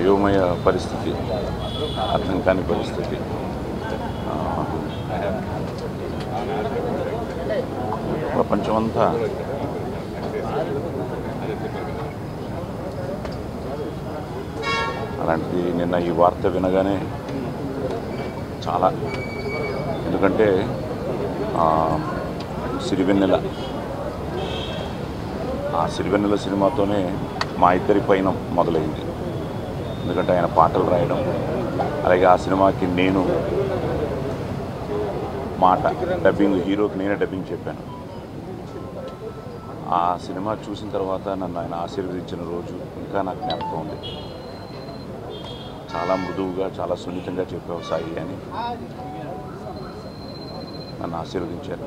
అయోమయ పరిస్థితి అర్థం కాని పరిస్థితి ఆ, ప్రపంచమంతా అలాంటిది నిన్న ఈ వార్త వినగానే చాలా ఎందుకంటే ఆ, సిరివెన్నెల ఆ సిరివెన్నెల సినిమాతోనే మా ఇద్దరి పైన మొదలైంది ఎందుకంటే ఆయన పాటలు రాయడం అలాగే ఆ సినిమాకి నేను మాట డబ్బింగ్ హీరోకి నేనే డబ్బింగ్ చెప్పాను ఆ సినిమా చూసిన తర్వాత నన్ను ఆయన ఆశీర్వదించిన రోజు ఇంకా నాకు జ్ఞాపకం ఉంది చాలా మృదువుగా చాలా సున్నితంగా చెప్పావు సాయి అని నన్ను ఆశీర్వదించారు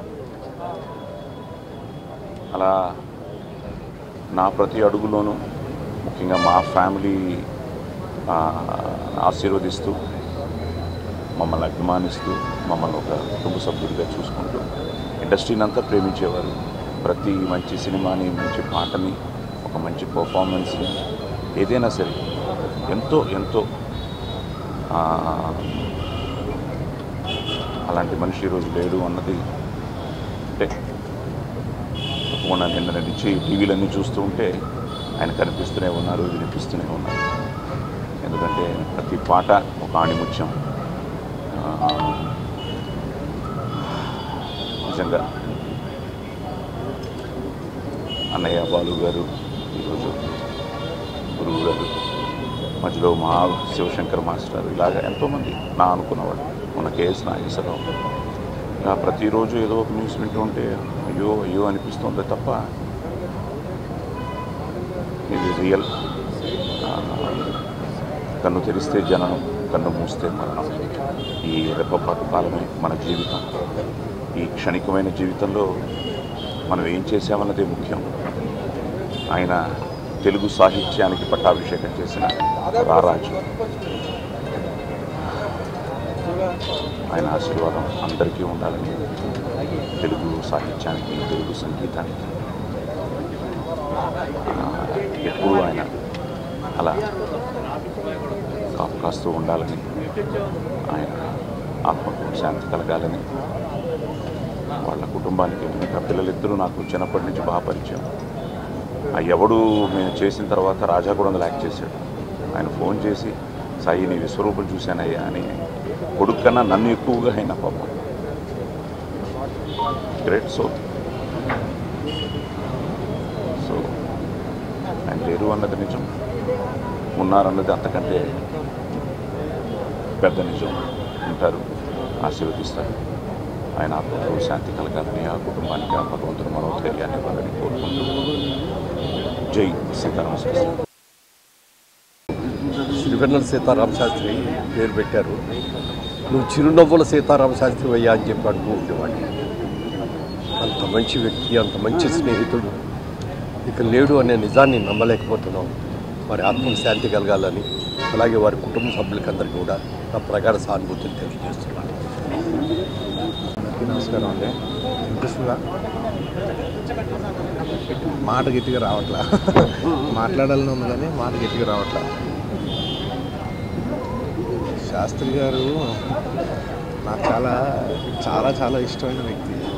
అలా నా ప్రతి అడుగులోనూ ముఖ్యంగా మా ఫ్యామిలీ ఆ, ఆశీర్వదిస్తూ మమ్మల్ని అభిమానిస్తూ మమ్మల్ని ఒక కుటుంబ సభ్యుడిగా చూసుకుంటూ ఇండస్ట్రీని అంతా ప్రేమించేవారు ప్రతి మంచి సినిమాని మంచి పాటని ఒక మంచి పర్ఫార్మెన్స్ని ఏదైనా సరే ఎంతో ఎంతో ఆ, అలాంటి మనిషి ఈరోజు లేడు అన్నది అంటే తప్పకుండా నిన్న నుంచి టీవీలన్నీ చూస్తూ ఉంటే ఆయన కనిపిస్తూనే ఉన్నారు వినిపిస్తూనే ఉన్నారు ఎందుకంటే ప్రతి పాట ఒక ఆణిముత్యం ఆ, నిజంగా అన్నయ్య బాలు గారు ఈరోజు గురువు గారు మధ్యలో మా శివశంకర్ మాస్టర్ ఇలాగ ఎంతోమంది నా అనుకున్నవాడు మన కేఎస్ నాగేశ్వరరావు ఇలా ప్రతిరోజు ఏదో ఒక న్యూస్ వింటూ ఉంటే అయ్యో అయ్యో అనిపిస్తుంది తప్ప ఇది రియల్ ఆ, కన్ను తెరిస్తే జననం కన్ను మూస్తే మరణం ఈ రెప్పపాటు కాలమే మన జీవితం ఈ క్షణికమైన జీవితంలో మనం ఏం చేసామన్నదే ముఖ్యం ఆయన తెలుగు సాహిత్యానికి పట్టాభిషేకం చేసిన రారాజు ఆయన ఆశీర్వాదం అందరికీ ఉండాలని తెలుగు సాహిత్యానికి తెలుగు సంగీతానికి ఆ, ఎప్పుడూ ఆయన అలా కాపు కాస్తూ ఉండాలని ఆయన ఆత్మకు శాంతి కలగాలని వాళ్ళ కుటుంబానికి ఇంకా పిల్లలిద్దరూ నాకు చిన్నప్పటి నుంచి బాగా పరిచయం ఆ ఎవడు మేము చేసిన తర్వాత రాజా కూడా అందులో యాక్ట్ చేశాడు ఆయన ఫోన్ చేసి సాయి నీ విశ్వరూపం చూశానయ్యా అని కొడుకు కన్నా నన్ను ఎక్కువగా అయిన పాపం గ్రేట్ సో సో ఆయన లేరు అన్నది నిజం ఉన్నారన్నది అంతకంటే పెద్ద నిజం ఉంటారు ఆశీర్వదిస్తారు ఆయన ఆత్మకు శాంతి కలగాలని ఆ కుటుంబానికి ఆ భగవంతుని మనోధైర్యాన్ని ఇవ్వాలని కోరుకుంటూ జై సీతారామ శాస్త్రి శ్రీవెన్నెల సీతారామ శాస్త్రి పేరు పెట్టారు నువ్వు చిరునవ్వుల సీతారామ శాస్త్రి అయ్యా అని చెప్పి అంటూ ఉండేవాడిని అంత మంచి వ్యక్తి అంత మంచి స్నేహితుడు ఇక లేడు అనే నిజాన్ని నమ్మలేకపోతున్నాం వారి ఆత్మకు శాంతి కలగాలని అలాగే వారి కుటుంబ సభ్యులకందరికీ కూడా నా ప్రగాఢ సానుభూతిని తెలియజేస్తున్నాను అందరికీ నమస్కారం అండి వినిపిస్తుందా మాట గట్టిగా రావట్లా మాట్లాడాలని ఉంది కానీ మాట గట్టిగా రావట్లా శాస్త్రి గారు నాకు చాలా చాలా చాలా ఇష్టమైన వ్యక్తి